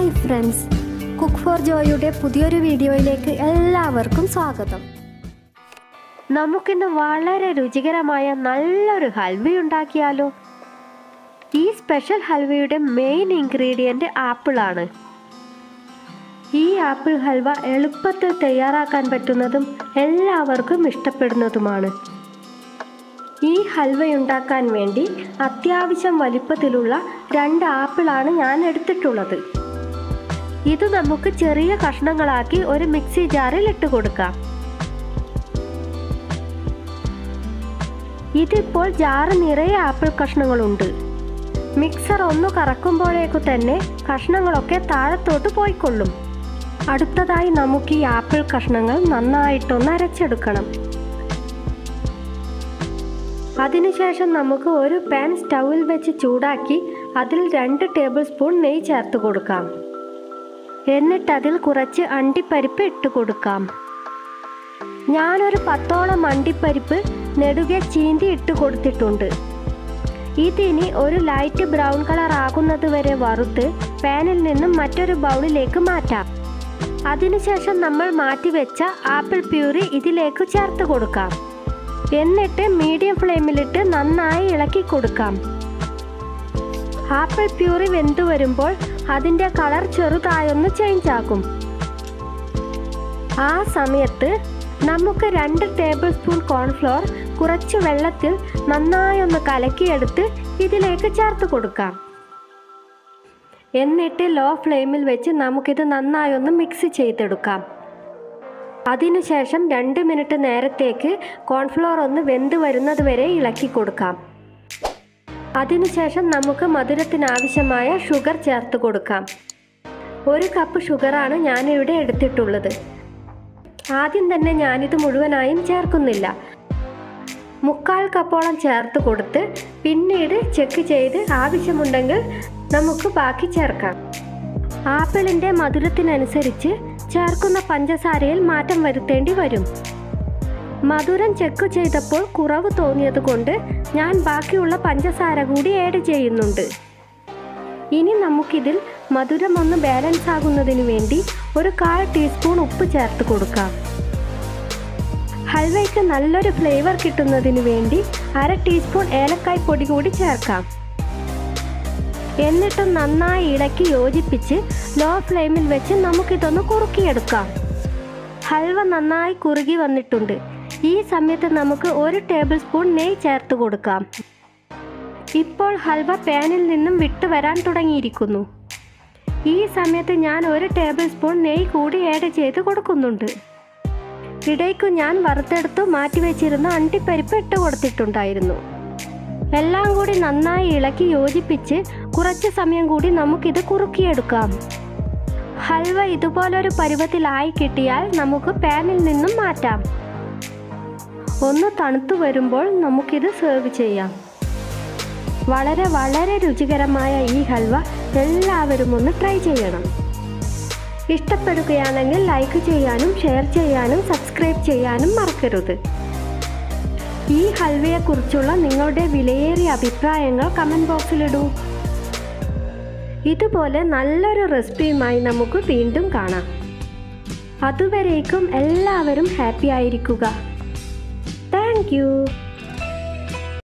hi friends cook for ജോയുടെ പുതിയൊരു വീഡിയോയിലേക്ക് എല്ലാവർക്കും സ്വാഗതം നമുക്കിന്ന് വളരെ രുചികരമായ നല്ലൊരു ഹൽവ ഉണ്ടാക്കിയാലോ ഈ സ്പെഷ്യൽ ഹൽവയുടെ മെയിൻ ഇൻഗ്രീഡിയൻറ്റ് ആപ്പിളാണ് ഈ ആപ്പിൾ ഹൽവ എളുപ്പത്തിൽ തയ്യാറാക്കാൻ പറ്റുന്നതും എല്ലാവർക്കും ഇഷ്ടപ്പെടുന്നതുമാണ് ഈ ഹൽവ ഉണ്ടാക്കാൻ വേണ്ടി അത്യാവശ്യം വലിപ്പത്തിലുള്ള രണ്ട് ആപ്പിളാണ് ഞാൻ എടുത്തിട്ടുള്ളത് ഇത് നമുക്ക് ചെറിയ കഷ്ണങ്ങളാക്കി ഒരു മിക്സി ജാറിൽ ഇട്ട് കൊടുക്കാം ഇതിപ്പോൾ ജാറ് നിറയെ ആപ്പിൾ കഷ്ണങ്ങളുണ്ട് മിക്സർ ഒന്ന് കറക്കുമ്പോഴേക്കു തന്നെ കഷ്ണങ്ങളൊക്കെ താഴത്തോട്ട് പോയിക്കൊള്ളും അടുത്തതായി നമുക്ക് ഈ ആപ്പിൾ കഷ്ണങ്ങൾ നന്നായിട്ടൊന്ന് അരച്ചെടുക്കണം അതിനുശേഷം നമുക്ക് ഒരു പാൻ സ്റ്റൗവിൽ വെച്ച് ചൂടാക്കി അതിൽ രണ്ട് ടേബിൾ സ്പൂൺ നെയ്യ് ചേർത്ത് കൊടുക്കാം എന്നിട്ട് അതിൽ കുറച്ച് അണ്ടിപ്പരിപ്പ് ഇട്ട് കൊടുക്കാം ഞാനൊരു പത്തോളം അണ്ടിപ്പരിപ്പ് നെടുകെ ചീന്തി ഇട്ട് കൊടുത്തിട്ടുണ്ട് ഇതിനി ഒരു ലൈറ്റ് ബ്രൗൺ കളർ ആകുന്നത് വരെ വറുത്ത് പാനിൽ നിന്നും മറ്റൊരു ബൗളിലേക്ക് മാറ്റാം അതിനുശേഷം നമ്മൾ മാറ്റിവെച്ച ആപ്പിൾ പ്യൂരി ഇതിലേക്ക് ചേർത്ത് കൊടുക്കാം എന്നിട്ട് മീഡിയം ഫ്ലെയിമിലിട്ട് നന്നായി ഇളക്കി കൊടുക്കാം ആപ്പിൾ പ്യൂറി വെന്തു വരുമ്പോൾ അതിൻ്റെ കളർ ചെറുതായൊന്ന് ചേഞ്ച് ആകും ആ സമയത്ത് നമുക്ക് രണ്ട് ടേബിൾ സ്പൂൺ കോൺഫ്ലോർ കുറച്ച് വെള്ളത്തിൽ നന്നായി ഒന്ന് കലക്കിയെടുത്ത് ഇതിലേക്ക് ചേർത്ത് കൊടുക്കാം എന്നിട്ട് ലോ ഫ്ലെയിമിൽ വെച്ച് നമുക്കിത് നന്നായി ഒന്ന് മിക്സ് ചെയ്തെടുക്കാം അതിനുശേഷം രണ്ട് മിനിറ്റ് നേരത്തേക്ക് കോൺഫ്ലോർ ഒന്ന് വെന്ത് വരുന്നത് വരെ ഇളക്കി കൊടുക്കാം അതിനുശേഷം നമുക്ക് മധുരത്തിനാവശ്യമായ ഷുഗർ ചേർത്ത് കൊടുക്കാം ഒരു കപ്പ് ഷുഗറാണ് ഞാനിവിടെ എടുത്തിട്ടുള്ളത് ആദ്യം തന്നെ ഞാനിത് മുഴുവനായും ചേർക്കുന്നില്ല മുക്കാൽ കപ്പോളം ചേർത്ത് കൊടുത്ത് പിന്നീട് ചെക്ക് ചെയ്ത് ആവശ്യമുണ്ടെങ്കിൽ നമുക്ക് ബാക്കി ചേർക്കാം ആപ്പിളിൻ്റെ മധുരത്തിനനുസരിച്ച് ചേർക്കുന്ന പഞ്ചസാരയിൽ മാറ്റം വരുത്തേണ്ടി വരും മധുരം ചെക്ക് ചെയ്തപ്പോൾ കുറവ് തോന്നിയത് കൊണ്ട് ഞാൻ ബാക്കിയുള്ള പഞ്ചസാര കൂടി ആഡ് ചെയ്യുന്നുണ്ട് ഇനി നമുക്കിതിൽ മധുരം ഒന്ന് ബാലൻസ് ആകുന്നതിന് വേണ്ടി ഒരു കാൽ ടീസ്പൂൺ ഉപ്പ് ചേർത്ത് കൊടുക്കാം ഹൽവയ്ക്ക് നല്ലൊരു ഫ്ലേവർ കിട്ടുന്നതിന് വേണ്ടി അര ടീസ്പൂൺ ഏലക്കായ് പൊടി കൂടി ചേർക്കാം എന്നിട്ട് നന്നായി ഇളക്കി യോജിപ്പിച്ച് ലോ ഫ്ലെയിമിൽ വെച്ച് നമുക്കിതൊന്ന് കുറുക്കിയെടുക്കാം ഹൽവ നന്നായി കുറുകി വന്നിട്ടുണ്ട് ഈ സമയത്ത് നമുക്ക് ഒരു ടേബിൾ സ്പൂൺ നെയ്യ് ചേർത്ത് കൊടുക്കാം ഇപ്പോൾ ഹൽവ പാനിൽ നിന്നും വിട്ടു വരാൻ തുടങ്ങിയിരിക്കുന്നു ഈ സമയത്ത് ഞാൻ ഒരു ടേബിൾ സ്പൂൺ നെയ്യ് കൂടി ആഡ് ചെയ്ത് കൊടുക്കുന്നുണ്ട് ഇടയ്ക്കു ഞാൻ വറുത്തെടുത്ത് മാറ്റിവെച്ചിരുന്ന അണ്ടിപ്പരിപ്പ് ഇട്ട് കൊടുത്തിട്ടുണ്ടായിരുന്നു എല്ലാം കൂടി നന്നായി ഇളക്കി യോജിപ്പിച്ച് കുറച്ച് സമയം കൂടി നമുക്കിത് കുറുക്കിയെടുക്കാം ഹൽവ ഇതുപോലൊരു പരുവത്തിലായി കിട്ടിയാൽ നമുക്ക് പാനിൽ നിന്നും മാറ്റാം ഒന്ന് തണുത്തു വരുമ്പോൾ നമുക്കിത് സെർവ് ചെയ്യാം വളരെ വളരെ രുചികരമായ ഈ ഹൽവ എല്ലാവരും ഒന്ന് ട്രൈ ചെയ്യണം ഇഷ്ടപ്പെടുകയാണെങ്കിൽ ലൈക്ക് ചെയ്യാനും ഷെയർ ചെയ്യാനും സബ്സ്ക്രൈബ് ചെയ്യാനും മറക്കരുത് ഈ ഹൽവയെക്കുറിച്ചുള്ള നിങ്ങളുടെ വിലയേറിയ അഭിപ്രായങ്ങൾ കമൻറ്റ് ബോക്സിലിടൂ ഇതുപോലെ നല്ലൊരു റെസിപ്പിയുമായി നമുക്ക് വീണ്ടും കാണാം അതുവരേക്കും എല്ലാവരും ഹാപ്പി ആയിരിക്കുക താങ്ക് യു